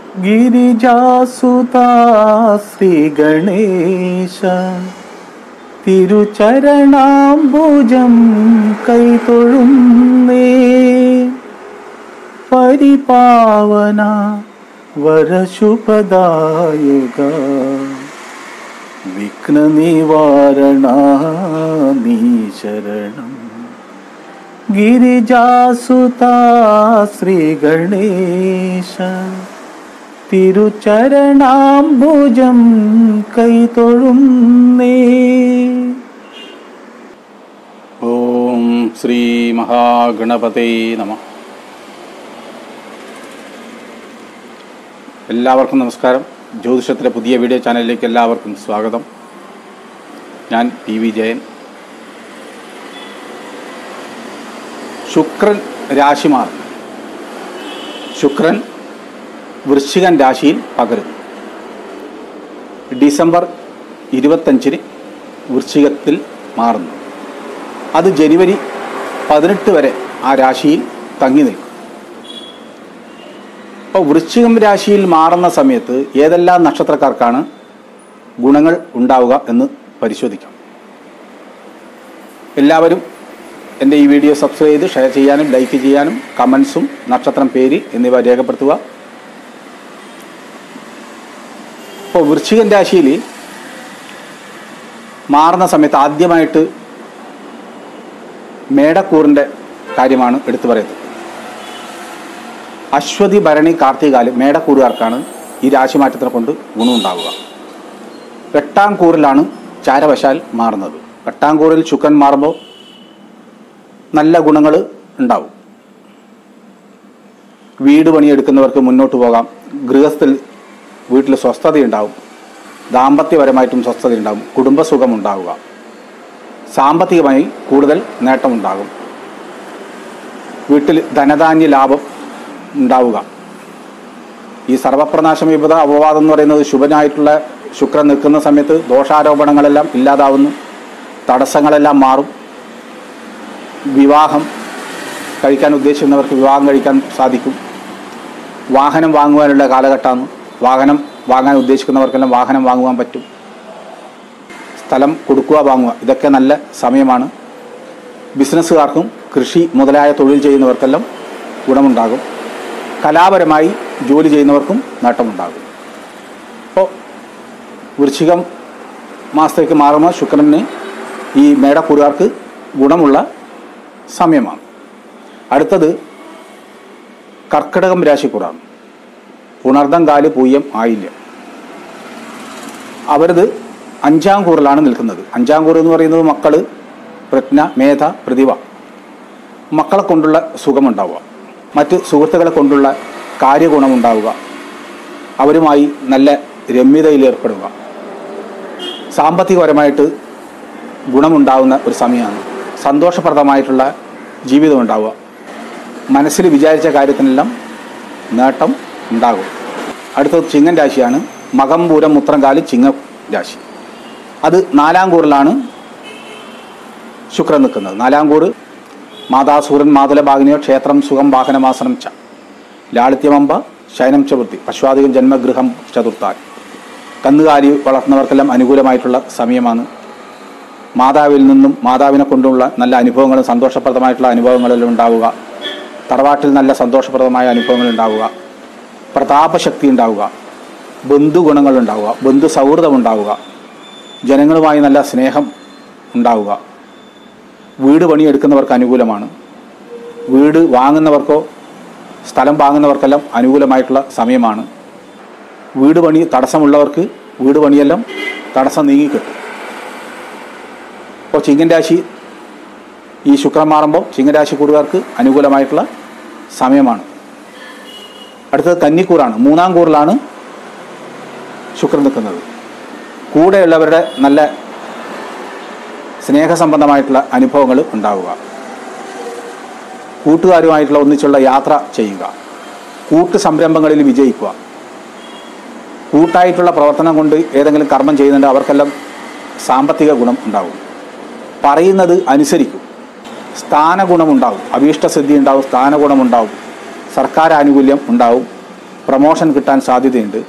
ഗിരിജാസുതാ ശ്രീ ഗണേശ തിരുചരണാംബുജം കൈതൊഴുന്നേ പരിപാവന വരശുഭദായക വിഘ്നനിവാരണ നീ ശരണം ഗിരിജാസുതാ ശ്രീ ഗണേശ തിരുചരണാംബുജം കൈതൊഴുന്നേ ഓം ശ്രീ മഹാഗണപതേ നമ എല്ലാവർക്കും നമസ്കാരം ജ്യോതിഷത്തിലെ പുതിയ വീഡിയോ ചാനലിലേക്ക് എല്ലാവർക്കും സ്വാഗതം ഞാൻ ടി വി ജയൻ ശുക്രൻ രാശിമാർ ശുക്രൻ വൃശ്ചികൻ രാശിയിൽ പകരുന്നു ഡിസംബർ ഇരുപത്തഞ്ചിന് വൃശ്ചികത്തിൽ മാറുന്നു അത് ജനുവരി പതിനെട്ട് വരെ ആ രാശിയിൽ തങ്ങി നിൽക്കും അപ്പോൾ വൃശ്ചികം രാശിയിൽ മാറുന്ന സമയത്ത് ഏതെല്ലാം നക്ഷത്രക്കാർക്കാണ് ഗുണങ്ങൾ ഉണ്ടാവുക എന്ന് പരിശോധിക്കാം എല്ലാവരും എൻ്റെ ഈ വീഡിയോ സബ്സ്ക്രൈബ് ചെയ്ത് ഷെയർ ചെയ്യാനും ലൈക്ക് ചെയ്യാനും കമൻസും നക്ഷത്രം പേര് എന്നിവ രേഖപ്പെടുത്തുക ഇപ്പോൾ വൃശ്ചികൻ രാശിയിൽ മാറുന്ന സമയത്ത് ആദ്യമായിട്ട് മേടക്കൂറിൻ്റെ കാര്യമാണ് എടുത്തു പറയുന്നത് അശ്വതി ഭരണി കാർത്തികാല് മേടക്കൂറുകാർക്കാണ് ഈ രാശിമാറ്റത്തിനെ കൊണ്ട് ഗുണമുണ്ടാവുക എട്ടാം കൂറിലാണ് ചാരവശാൽ മാറുന്നത് എട്ടാം കൂറിൽ ശുക്രൻ മാറുമ്പോൾ നല്ല ഗുണങ്ങൾ ഉണ്ടാവും വീട് പണിയെടുക്കുന്നവർക്ക് മുന്നോട്ട് പോകാം ഗൃഹസ്ഥൽ വീട്ടിൽ സ്വസ്ഥതയുണ്ടാവും ദാമ്പത്യപരമായിട്ടും സ്വസ്ഥതയുണ്ടാവും കുടുംബസുഖം ഉണ്ടാവുക സാമ്പത്തികമായി കൂടുതൽ നേട്ടമുണ്ടാകും വീട്ടിൽ ധനധാന്യ ലാഭം ഉണ്ടാവുക ഈ സർവപ്രനാശ വിപത അപവാദം എന്ന് പറയുന്നത് ശുഭനായിട്ടുള്ള ശുക്രൻ നിൽക്കുന്ന സമയത്ത് ദോഷാരോപണങ്ങളെല്ലാം ഇല്ലാതാവുന്നു തടസ്സങ്ങളെല്ലാം മാറും വിവാഹം കഴിക്കാൻ ഉദ്ദേശിക്കുന്നവർക്ക് വിവാഹം കഴിക്കാൻ സാധിക്കും വാഹനം വാങ്ങുവാനുള്ള കാലഘട്ടമാണ് വാഹനം വാങ്ങാൻ ഉദ്ദേശിക്കുന്നവർക്കെല്ലാം വാഹനം വാങ്ങുവാൻ പറ്റും സ്ഥലം കൊടുക്കുക വാങ്ങുക ഇതൊക്കെ നല്ല സമയമാണ് ബിസിനസ്സുകാർക്കും കൃഷി മുതലായ തൊഴിൽ ചെയ്യുന്നവർക്കെല്ലാം ഗുണമുണ്ടാകും കലാപരമായി ജോലി ചെയ്യുന്നവർക്കും നേട്ടമുണ്ടാകും അപ്പോൾ വൃശ്ചികം മാസത്തേക്ക് മാറുമ്പോൾ ശുക്രന് ഈ മേടക്കൂറുകാർക്ക് ഗുണമുള്ള സമയമാണ് അടുത്തത് കർക്കിടകം രാശിക്കൂറാണ് പുണർദം കാല് പൂയം ആയില്യം അവരത് അഞ്ചാം കൂറിലാണ് നിൽക്കുന്നത് അഞ്ചാം കൂറ് എന്ന് പറയുന്നത് മക്കള് പ്രജ്ഞ മേധ പ്രതിഭ മക്കളെ കൊണ്ടുള്ള സുഖമുണ്ടാവുക മറ്റ് സുഹൃത്തുക്കളെ കൊണ്ടുള്ള കാര്യഗുണമുണ്ടാവുക അവരുമായി നല്ല രമ്യതയിൽ ഏർപ്പെടുക സാമ്പത്തികപരമായിട്ട് ഗുണമുണ്ടാകുന്ന ഒരു സമയമാണ് സന്തോഷപ്രദമായിട്ടുള്ള ജീവിതം ഉണ്ടാവുക മനസ്സിൽ വിചാരിച്ച കാര്യത്തിനെല്ലാം നേട്ടം ഉണ്ടാകും അടുത്തത് ചിങ്ങൻ രാശിയാണ് മകം പൂരം മുത്രംകാല് ചിങ്ങ രാശി അത് നാലാം കൂറിലാണ് ശുക്രൻ നിൽക്കുന്നത് നാലാം കൂറ് മാതാസൂരൻ മാതുലഭാഗിനിയോ ക്ഷേത്രം സുഖം വാഹനമാസനം ച ലാളിത്യമമ്പ ശയനം ചതുർത്ഥി പശ്വാധികം ജന്മഗൃഹം ചതുർത്ഥാൽ കന്നുകാലി വളർത്തുന്നവർക്കെല്ലാം അനുകൂലമായിട്ടുള്ള സമയമാണ് മാതാവിൽ നിന്നും മാതാവിനെ കൊണ്ടുള്ള നല്ല അനുഭവങ്ങളും സന്തോഷപ്രദമായിട്ടുള്ള അനുഭവങ്ങളെല്ലാം ഉണ്ടാവുക തറവാട്ടിൽ നല്ല സന്തോഷപ്രദമായ അനുഭവങ്ങൾ ഉണ്ടാവുക പ്രതാപശക്തി ഉണ്ടാവുക ബന്ധുഗുണങ്ങൾ ഉണ്ടാവുക ബന്ധു സൗഹൃദം ഉണ്ടാവുക ജനങ്ങളുമായി നല്ല സ്നേഹം ഉണ്ടാവുക വീട് പണിയെടുക്കുന്നവർക്ക് അനുകൂലമാണ് വീട് വാങ്ങുന്നവർക്കോ സ്ഥലം വാങ്ങുന്നവർക്കെല്ലാം അനുകൂലമായിട്ടുള്ള സമയമാണ് വീട് പണി തടസ്സമുള്ളവർക്ക് വീട് പണിയെല്ലാം തടസ്സം നീങ്ങിക്കിട്ടും അപ്പോൾ ചിങ്ങൻ രാശി ഈ ശുക്രൻ മാറുമ്പോൾ ചിങ്ങരാശി കൂറുകാർക്ക് അനുകൂലമായിട്ടുള്ള സമയമാണ് അടുത്തത് കന്നിക്കൂറാണ് മൂന്നാം കൂറിലാണ് ശുക്രൻ നിൽക്കുന്നത് കൂടെയുള്ളവരുടെ നല്ല സ്നേഹസംബന്ധമായിട്ടുള്ള അനുഭവങ്ങൾ ഉണ്ടാവുക കൂട്ടുകാരുമായിട്ടുള്ള ഒന്നിച്ചുള്ള യാത്ര ചെയ്യുക കൂട്ട് സംരംഭങ്ങളിൽ വിജയിക്കുക കൂട്ടായിട്ടുള്ള പ്രവർത്തനം കൊണ്ട് ഏതെങ്കിലും കർമ്മം ചെയ്യുന്നുണ്ട് അവർക്കെല്ലാം സാമ്പത്തിക ഗുണം ഉണ്ടാവും പറയുന്നത് അനുസരിക്കും സ്ഥാനഗുണമുണ്ടാവും അഭീഷ്ടസിദ്ധി ഉണ്ടാവും സ്ഥാനഗുണമുണ്ടാവും സർക്കാർ ആനുകൂല്യം ഉണ്ടാവും പ്രമോഷൻ കിട്ടാൻ സാധ്യതയുണ്ട്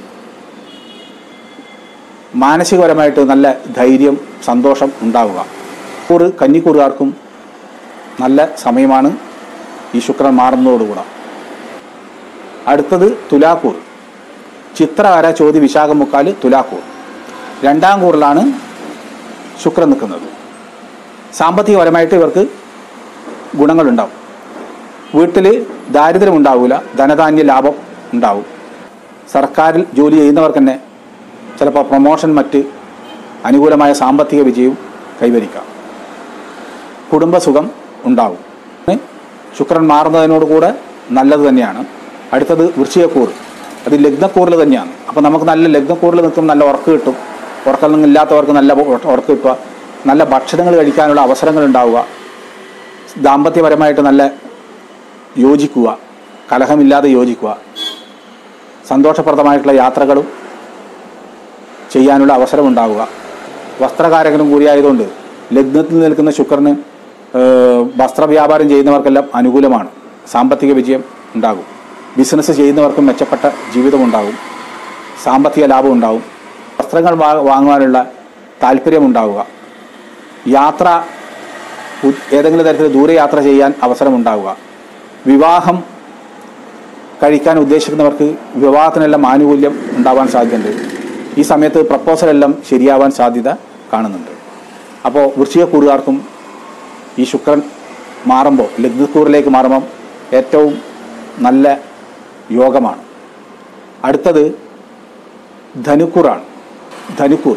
മാനസികപരമായിട്ട് നല്ല ധൈര്യം സന്തോഷം ഉണ്ടാവുക കൂറ് കന്നിക്കൂറുകാർക്കും നല്ല സമയമാണ് ഈ ശുക്രൻ മാറുന്നതോടുകൂടെ അടുത്തത് തുലാക്കൂർ ചിത്രകര ചോതി വിശാഖം മുക്കാല് തുലാക്കൂർ രണ്ടാം കൂറിലാണ് ശുക്രൻ നിൽക്കുന്നത് സാമ്പത്തികപരമായിട്ട് ഇവർക്ക് ഗുണങ്ങളുണ്ടാവും വീട്ടിൽ ദാരിദ്ര്യം ഉണ്ടാവില്ല ധനധാന്യ ലാഭം ഉണ്ടാവും സർക്കാരിൽ ജോലി ചെയ്യുന്നവർക്ക് തന്നെ ചിലപ്പോൾ പ്രൊമോഷൻ മറ്റ് അനുകൂലമായ സാമ്പത്തിക വിജയവും കൈവരിക്കാം കുടുംബസുഖം ഉണ്ടാവും ഏ? ശുക്രൻ മാറുന്നതിനോടുകൂടെ നല്ലത് തന്നെയാണ് അടുത്തത് വൃശ്ചികക്കൂർ അത് ലഗ്നക്കൂറിൽ തന്നെയാണ് അപ്പോൾ നമുക്ക് നല്ല ലഗ്നക്കൂറിൽ നിൽക്കും നല്ല ഉറക്ക് കിട്ടും ഉറക്കം ഇല്ലാത്തവർക്ക് നല്ല ഉ- ഉറക്ക് കിട്ടുക നല്ല ഭക്ഷണങ്ങൾ കഴിക്കാനുള്ള അവസരങ്ങൾ ഉണ്ടാവുക ദാമ്പത്യപരമായിട്ട് നല്ല യോജിക്കുക കലഹമില്ലാതെ യോജിക്കുക സന്തോഷപ്രദമായിട്ടുള്ള യാത്രകളും ചെയ്യാനുള്ള അവസരം ഉണ്ടാവുക വസ്ത്രകാരകനും കൂടിയായതുകൊണ്ട് ലഗ്നത്തിൽ നിൽക്കുന്ന ശുക്രന് ഏഹ്, വസ്ത്രവ്യാപാരം ചെയ്യുന്നവർക്കെല്ലാം അനുകൂലമാണ് സാമ്പത്തിക വിജയം ഉണ്ടാകും ബിസിനസ് ചെയ്യുന്നവർക്കും മെച്ചപ്പെട്ട ജീവിതമുണ്ടാകും സാമ്പത്തിക ലാഭം ഉണ്ടാവും വസ്ത്രങ്ങൾ വാ- വാങ്ങുവാനുള്ള താല്പര്യമുണ്ടാവുക യാത്ര ഉ- ഏതെങ്കിലും തരത്തിൽ ദൂരയാത്ര ചെയ്യാൻ അവസരമുണ്ടാവുക വിവാഹം കഴിക്കാൻ ഉദ്ദേശിക്കുന്നവർക്ക് വിവാഹത്തിനെല്ലാം ആനുകൂല്യം ഉണ്ടാവാൻ സാധ്യതയുണ്ട് ഈ സമയത്ത് പ്രപ്പോസലെല്ലാം ശരിയാവാൻ സാധ്യത കാണുന്നുണ്ട് അപ്പോൾ വൃശ്ചികക്കൂറുകാർക്കും ഈ ശുക്രൻ മാറുമ്പോൾ ലഗ്നക്കൂറിലേക്ക് മാറുമ്പം ഏറ്റവും നല്ല യോഗമാണ് അടുത്തത് ധനുക്കൂറാണ് ധനുക്കൂർ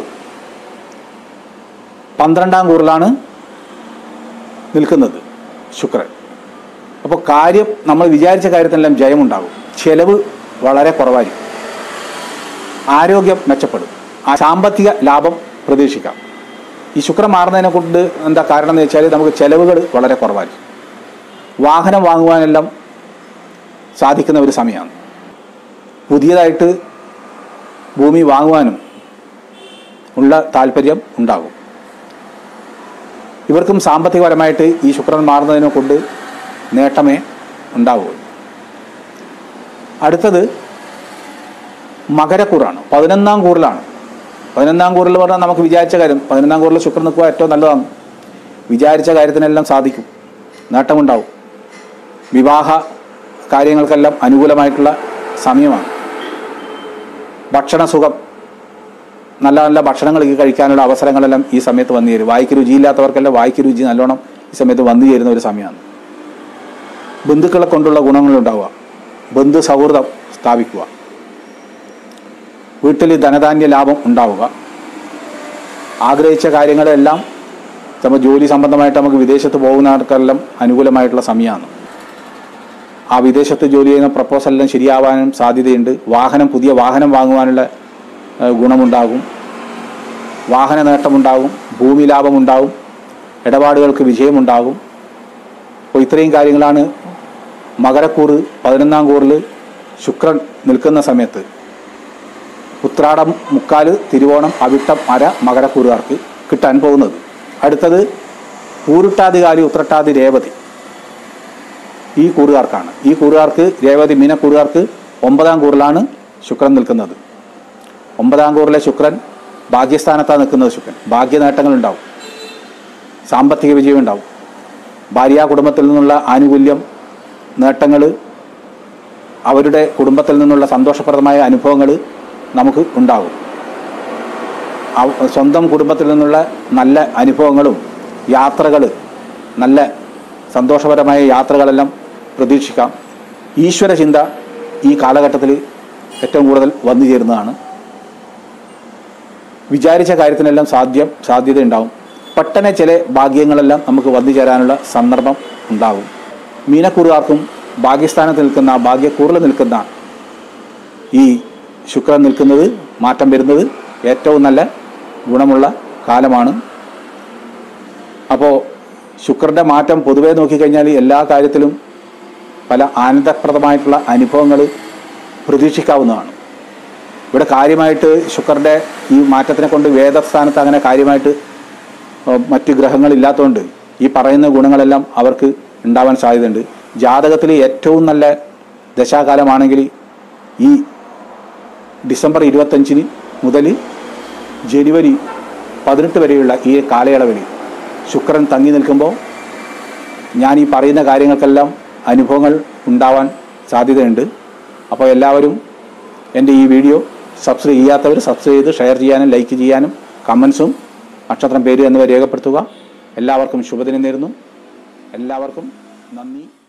പന്ത്രണ്ടാം കൂറിലാണ് നിൽക്കുന്നത് ശുക്രൻ അപ്പോൾ കാര്യം നമ്മൾ വിചാരിച്ച കാര്യത്തിനെല്ലാം ജയമുണ്ടാകും ചെലവ് വളരെ കുറവായിരിക്കും ആരോഗ്യം മെച്ചപ്പെടും ആ സാമ്പത്തിക ലാഭം പ്രതീക്ഷിക്കാം ഈ ശുക്രൻ മാറുന്നതിനെ കൊണ്ട് എന്താ കാരണം എന്ന് വെച്ചാൽ നമുക്ക് ചെലവുകൾ വളരെ കുറവായിരിക്കും വാഹനം വാങ്ങുവാനെല്ലാം സാധിക്കുന്ന ഒരു സമയമാണ് പുതിയതായിട്ട് ഭൂമി വാങ്ങുവാനും ഉള്ള താല്പര്യം ഉണ്ടാകും ഇവർക്കും സാമ്പത്തികപരമായിട്ട് ഈ ശുക്രൻ മാറുന്നതിനെ കൊണ്ട് നേട്ടമേ ഉണ്ടാവൂ അടുത്തത് മകരക്കൂറാണ് പതിനൊന്നാം കൂറിലാണ് പതിനൊന്നാം കൂറിൽ പറഞ്ഞാൽ നമുക്ക് വിചാരിച്ച കാര്യം പതിനൊന്നാം കൂറിൽ ശുക്രൻ നിൽക്കുക ഏറ്റവും നല്ലതാണ് വിചാരിച്ച കാര്യത്തിനെല്ലാം സാധിക്കും നേട്ടമുണ്ടാവും വിവാഹ കാര്യങ്ങൾക്കെല്ലാം അനുകൂലമായിട്ടുള്ള സമയമാണ് ഭക്ഷണസുഖം നല്ല നല്ല ഭക്ഷണങ്ങൾ കഴിക്കാനുള്ള അവസരങ്ങളെല്ലാം ഈ സമയത്ത് വന്നു ചേരും വായിക്ക് രുചിയില്ലാത്തവർക്കെല്ലാം വായിക്ക് രുചി നല്ലോണം ഈ സമയത്ത് വന്നു ചേരുന്ന ഒരു സമയമാണ് ബന്ധുക്കളെ കൊണ്ടുള്ള ഗുണങ്ങളുണ്ടാവുക ബന്ധു സൗഹൃദം സ്ഥാപിക്കുക വീട്ടിൽ ധനധാന്യ ലാഭം ഉണ്ടാവുക ആഗ്രഹിച്ച കാര്യങ്ങളെല്ലാം നമ്മൾ ജോലി സംബന്ധമായിട്ട് നമുക്ക് വിദേശത്ത് പോകുന്നവർക്കെല്ലാം അനുകൂലമായിട്ടുള്ള സമയമാണ് ആ വിദേശത്ത് ജോലി ചെയ്യുന്ന പ്രപ്പോസലെല്ലാം ശരിയാവാനും സാധ്യതയുണ്ട് വാഹനം പുതിയ വാഹനം വാങ്ങുവാനുള്ള ഏഹ്, ഗുണമുണ്ടാകും വാഹന നേട്ടമുണ്ടാകും ഭൂമി ലാഭമുണ്ടാകും ഇടപാടുകൾക്ക് വിജയമുണ്ടാകും അപ്പോൾ ഇത്രയും കാര്യങ്ങളാണ് മകരക്കൂറ് പതിനൊന്നാം കൂറിൽ ശുക്രൻ നിൽക്കുന്ന സമയത്ത് ഉത്രാടം മുക്കാല് തിരുവോണം അവിട്ടം അര മകരക്കൂറുകാർക്ക് കിട്ടാൻ പോകുന്നത് അടുത്തത് പൂരുട്ടാതികാലി ഉത്രട്ടാതി രേവതി ഈ കൂറുകാർക്കാണ് ഈ കൂറുകാർക്ക് രേവതി മീനക്കൂറുകാർക്ക് ഒമ്പതാം കൂറിലാണ് ശുക്രൻ നിൽക്കുന്നത് ഒമ്പതാം കൂറിലെ ശുക്രൻ ഭാഗ്യസ്ഥാനത്താണ് നിൽക്കുന്നത് ശുക്രൻ ഭാഗ്യ നേട്ടങ്ങളുണ്ടാവും സാമ്പത്തിക വിജയം ഉണ്ടാവും ഭാര്യ കുടുംബത്തിൽ നിന്നുള്ള ആനുകൂല്യം നേട്ടങ്ങൾ അവരുടെ കുടുംബത്തിൽ നിന്നുള്ള സന്തോഷപ്രദമായ അനുഭവങ്ങൾ നമുക്ക് ഉണ്ടാകും അവ- സ്വന്തം കുടുംബത്തിൽ നിന്നുള്ള നല്ല അനുഭവങ്ങളും യാത്രകൾ നല്ല സന്തോഷപരമായ യാത്രകളെല്ലാം പ്രതീക്ഷിക്കാം ഈശ്വര ചിന്ത ഈ കാലഘട്ടത്തിൽ ഏറ്റവും കൂടുതൽ വന്നു ചേരുന്നതാണ് വിചാരിച്ച കാര്യത്തിനെല്ലാം സാധ്യം സാധ്യത ഉണ്ടാവും പെട്ടെന്ന് ചില ഭാഗ്യങ്ങളെല്ലാം നമുക്ക് വന്നു ചേരാനുള്ള സന്ദർഭം ഉണ്ടാവും മീനക്കൂറുകാർക്കും ഭാഗ്യസ്ഥാനത്ത് നിൽക്കുന്ന ഭാഗ്യക്കൂറിൽ നിൽക്കുന്ന ഈ ശുക്രൻ നിൽക്കുന്നത് മാറ്റം വരുന്നത് ഏറ്റവും നല്ല ഗുണമുള്ള കാലമാണ് അപ്പോൾ ശുക്രൻ്റെ മാറ്റം പൊതുവെ നോക്കിക്കഴിഞ്ഞാൽ എല്ലാ കാര്യത്തിലും പല ആനന്ദപ്രദമായിട്ടുള്ള അനുഭവങ്ങൾ പ്രതീക്ഷിക്കാവുന്നതാണ് ഇവിടെ കാര്യമായിട്ട് ശുക്രൻ്റെ ഈ മാറ്റത്തിനെ കൊണ്ട് വേദസ്ഥാനത്ത് അങ്ങനെ കാര്യമായിട്ട് ഏഹ്, മറ്റ് ഗ്രഹങ്ങളില്ലാത്തതുകൊണ്ട് ഈ പറയുന്ന ഗുണങ്ങളെല്ലാം അവർക്ക് ഉണ്ടാവാൻ സാധ്യതയുണ്ട് ജാതകത്തിൽ ഏറ്റവും നല്ല ദശാകാലമാണെങ്കിൽ ഈ ഡിസംബർ ഇരുപത്തഞ്ചിന് മുതൽ ജനുവരി പതിനെട്ട് വരെയുള്ള ഈ കാലയളവിൽ ശുക്രൻ തങ്ങി നിൽക്കുമ്പോൾ ഞാൻ ഈ പറയുന്ന കാര്യങ്ങൾക്കെല്ലാം അനുഭവങ്ങൾ ഉണ്ടാവാൻ സാധ്യതയുണ്ട് അപ്പോൾ എല്ലാവരും എൻ്റെ ഈ വീഡിയോ സബ്സ്ക്രൈബ് ചെയ്യാത്തവർ സബ്സ്ക്രൈബ് ചെയ്ത് ഷെയർ ചെയ്യാനും ലൈക്ക് ചെയ്യാനും കമൻസും നക്ഷത്രം പേര് എന്നിവ രേഖപ്പെടുത്തുക എല്ലാവർക്കും ശുഭദിനം നേരുന്നു എല്ലാവർക്കും നന്ദി